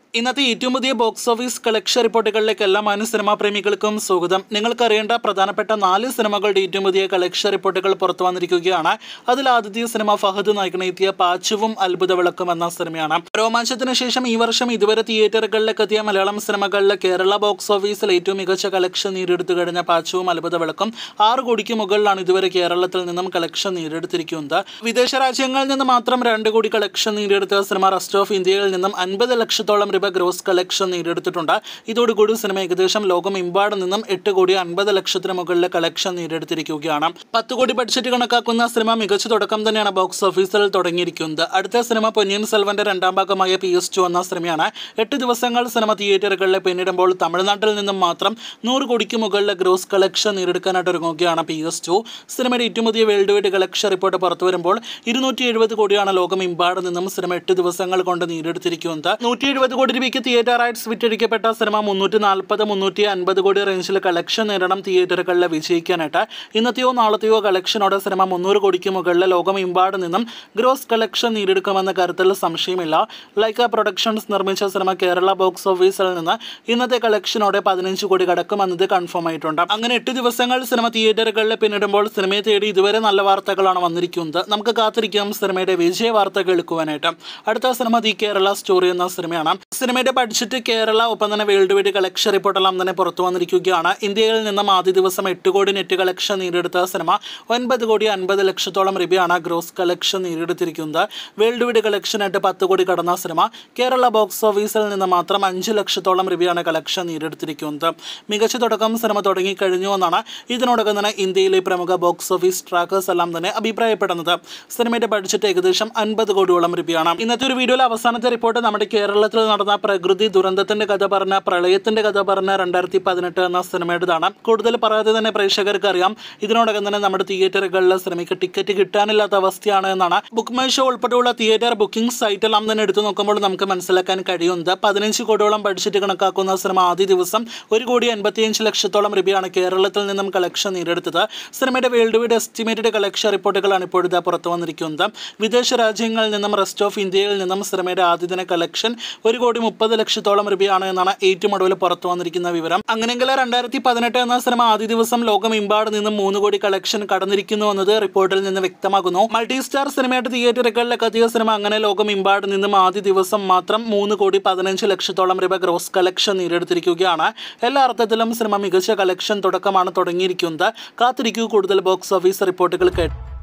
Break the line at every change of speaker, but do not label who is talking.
ഇന്നത്തെ ഏറ്റവും പുതിയ ബോക്സ് ഓഫീസ് കളക്ഷൻ റിപ്പോർട്ടുകളിലേക്ക് എല്ലാ മാന്യ സിനിമാ പ്രേമികൾക്കും സ്വാഗതം നിങ്ങൾക്ക് അറിയേണ്ട പ്രധാനപ്പെട്ട നാല് സിനിമകളുടെ ഏറ്റവും പുതിയ കളക്ഷൻ റിപ്പോർട്ടുകൾ പുറത്തു വന്നിരിക്കുകയാണ് അതിൽ ആദ്യത്തെ സിനിമ ഫഹദ് നായകനെത്തിയ പാച്ചുവും അത്ഭുത വിളക്കും എന്ന സിനിമയാണ് രോമാഞ്ചത്തിന് ശേഷം ഈ വർഷം ഇതുവരെ തിയേറ്ററുകളിലേക്ക് എത്തിയ മലയാളം സിനിമകളിലെ കേരള ബോക്സ് ഓഫീസിൽ ഏറ്റവും മികച്ച കളക്ഷൻ നേടിയെടുത്തു കഴിഞ്ഞ പാച്ചുവും അത്ഭുത വിളക്കും ആറ് കോടിക്ക് മുകളിലാണ് ഇതുവരെ കേരളത്തിൽ നിന്നും കളക്ഷൻ നേടിയെടുത്തിരിക്കുന്നത് വിദേശ രാജ്യങ്ങളിൽ നിന്ന് മാത്രം രണ്ട് കോടി കളക്ഷൻ നേടിയെടുത്ത സിനിമ റെസ്റ്റ് ഓഫ് ഇന്ത്യയിൽ നിന്നും അൻപത് ലക്ഷത്തോളം രൂപ ഗ്രോസ് കളക്ഷൻ നേടിയെടുത്തിട്ടുണ്ട് ഇതോടുകൂടി സിനിമ ഏകദേശം ലോകമെമ്പാടും നിന്നും എട്ട് കോടി അൻപത് ലക്ഷത്തിന് മുകളിലെ കളക്ഷൻ നേടിയെടുത്തിരിക്കുകയാണ് പത്ത് കോടി ബഡ്ജറ്റ് കണക്കാക്കുന്ന സിനിമ മികച്ച തുടക്കം തന്നെയാണ് ബോക്സ് ഓഫീസിൽ തുടങ്ങിയിരിക്കുന്നത് അടുത്ത സിനിമ പൊന്നിയൻ സെൽവന്റെ രണ്ടാം ഭാഗമായ പി എസ് ടു എന്ന സിനിമയാണ് എട്ട് ദിവസങ്ങൾ സിനിമ തിയേറ്ററുകളിൽ പിന്നിടുമ്പോൾ തമിഴ്നാട്ടിൽ നിന്നും മാത്രം നൂറ് കോടിക്ക് മുകളിലെ ഗ്രോസ് കളക്ഷൻ നേടിയെടുക്കാനായിട്ട് ഒരുങ്ങുകയാണ് പി എസ് ടു സിനിമയുടെ ഏറ്റവും പുതിയ വേൾഡ് വൈഡ് കളക്ഷൻ റിപ്പോർട്ട് പുറത്തു വരുമ്പോൾ ഇരുന്നൂറ്റി എഴുപത് കോടിയാണ് ലോകമെമ്പാടും നിന്നും സിനിമ എട്ട് ദിവസങ്ങൾ കൊണ്ട് നേടിയെടുത്തിരിക്കുന്നത് നൂറ്റി എഴുപത് കോടി രൂപയ്ക്ക് തിയേറ്റർ റൈറ്റ്സ് വിറ്റഴിക്കപ്പെട്ട സിനിമ മുന്നൂറ്റി നാൽപ്പത് മുന്നൂറ്റി അൻപത് കോടി റേഞ്ചിൽ കളക്ഷൻ നേടണം തിയേറ്ററുകളിൽ വിജയിക്കാനായിട്ട് ഇന്നത്തെയോ നാളത്തെയോ കളക്ഷനോടെ സിനിമ മുന്നൂറ് കോടിക്ക് മുകളിൽ ലോകമെമ്പാടും നിന്നും ഗ്രോസ് കളക്ഷൻ നേടിയെടുക്കുമെന്ന കാര്യത്തിൽ സംശയമില്ല ലൈക്ക പ്രൊഡക്ഷൻസ് നിർമ്മിച്ച സിനിമ കേരള ബോക്സ് ഓഫീസിൽ നിന്ന് ഇന്നത്തെ കളക്ഷനോടെ പതിനഞ്ച് കോടി കടക്കുമെന്നത് കൺഫേം ആയിട്ടുണ്ട് അങ്ങനെ എട്ട് ദിവസങ്ങൾ സിനിമ തിയേറ്ററുകളിൽ പിന്നിടുമ്പോൾ സിനിമയെ തേടി ഇതുവരെ നല്ല വാർത്തകളാണ് വന്നിരിക്കുന്നത് നമുക്ക് കാത്തിരിക്കാം സിനിമയുടെ വിജയ വാർത്ത കേൾക്കുവാനായിട്ട് അടുത്ത സിനിമ ദി കേരള സ്റ്റോറി എന്ന സിനിമയാണ് സിനിമയുടെ ബഡ്ജറ്റ് കേരള ഒപ്പം തന്നെ വേൾഡ് വൈഡ് കളക്ഷൻ റിപ്പോർട്ടെല്ലാം തന്നെ പുറത്തു വന്നിരിക്കുകയാണ് ഇന്ത്യയിൽ നിന്നും ആദ്യ ദിവസം എട്ട് കോടി നെറ്റ് കളക്ഷൻ നേടിയെടുത്ത സിനിമ ഒൻപത് കോടി അൻപത് ലക്ഷത്തോളം രൂപയാണ് ഗ്രോസ് കളക്ഷൻ നേടിയെടുത്തിരിക്കുന്നത് വേൾഡ് വൈഡ് കളക്ഷനായിട്ട് പത്ത് കോടി കടന്ന സിനിമ കേരള ബോക്സ് ഓഫീസിൽ നിന്ന് മാത്രം അഞ്ച് ലക്ഷത്തോളം രൂപയാണ് കളക്ഷൻ നേടിയെടുത്തിരിക്കുന്നത് മികച്ച തുടക്കം സിനിമ തുടങ്ങിക്കഴിഞ്ഞു എന്നാണ് ഇതിനോടകം തന്നെ ഇന്ത്യയിലെ പ്രമുഖ ബോക്സ് ഓഫീസ് ട്രാക്കേഴ്സ് എല്ലാം തന്നെ അഭിപ്രായപ്പെടുന്നത് സിനിമയുടെ ബഡ്ജറ്റ് ഏകദേശം അൻപത് കോടിയോളം രൂപയാണ് ഇന്നത്തെ ഒരു വീഡിയോയിൽ അവസാനത്തെ റിപ്പോർട്ട് നമ്മുടെ കേരളത്തിൽ നടന്ന പ്രകൃതി ദുരന്തത്തിന്റെ കഥ പറഞ്ഞ പ്രളയത്തിന്റെ കഥ പറഞ്ഞ രണ്ടായിരത്തി പതിനെട്ട് എന്ന സിനിമയുടേതാണ് കൂടുതൽ പറയാതെ തന്നെ പ്രേക്ഷകർക്ക് അറിയാം ഇതിനോടകം തന്നെ നമ്മുടെ തിയേറ്ററുകളിൽ സിനിമയ്ക്ക് ടിക്കറ്റ് കിട്ടാനില്ലാത്ത അവസ്ഥയാണ് എന്നാണ് ബുക്ക് മൈ ഷോ ഉൾപ്പെടെയുള്ള തിയേറ്റർ ബുക്കിംഗ് സൈറ്റെല്ലാം തന്നെ എടുത്തു നോക്കുമ്പോൾ നമുക്ക് മനസ്സിലാക്കാൻ കഴിയുന്നത് പതിനഞ്ച് കോടിയോളം ബഡ്ജറ്റ് കണക്കാക്കുന്ന സിനിമ ആദ്യ ദിവസം ഒരു കോടി എൺപത്തിയഞ്ച് ലക്ഷത്തോളം രൂപയാണ് കേരളത്തിൽ നിന്നും കളക്ഷൻ നേടിയെടുത്തത് സിനിമയുടെ വേൾഡ് വൈഡ് എസ്റ്റിമേറ്റഡ് കളക്ഷൻ റിപ്പോർട്ടുകളാണ് ഇപ്പോഴത്തെ പുറത്തു വന്നിരിക്കുന്നത് വിദേശ രാജ്യങ്ങളിൽ നിന്നും റെസ്റ്റ് ഓഫ് ഇന്ത്യയിൽ നിന്നും സിനിമയുടെ ആദ്യ ദിന കളക്ഷൻ ഒരു കോടി മുപ്പത് ലക്ഷത്തോളം രൂപയാണ് എന്നാണ് ഏറ്റവും ഒടുവിൽ പുറത്തു വന്നിരിക്കുന്ന വിവരം അങ്ങനെയെങ്കിൽ രണ്ടായിരത്തി പതിനെട്ട് എന്ന സിനിമ ആദ്യ ദിവസം ലോകമെമ്പാട് നിന്നും മൂന്ന് കോടി കളക്ഷൻ കടന്നിരിക്കുന്നു എന്നത് റിപ്പോർട്ടിൽ നിന്ന് വ്യക്തമാകുന്നു മൾട്ടി സ്റ്റാർ സിനിമയായിട്ട് തിയേറ്ററുകളിലേക്ക് എത്തിയ സിനിമ അങ്ങനെ ലോകമെമ്പാട് നിന്നും ആദ്യ ദിവസം മാത്രം മൂന്ന് കോടി പതിനഞ്ച് ലക്ഷത്തോളം രൂപ ഗ്രോസ് കളക്ഷൻ നേടിയെടുത്തിരിക്കുകയാണ് എല്ലാ അർത്ഥത്തിലും സിനിമ മികച്ച കളക്ഷൻ തുടക്കമാണ് തുടങ്ങിയിരിക്കുന്നത് കാത്തിരിക്കൂ കൂടുതൽ ബോക്സ് ഓഫീസ് റിപ്പോർട്ടുകൾ കേട്ട്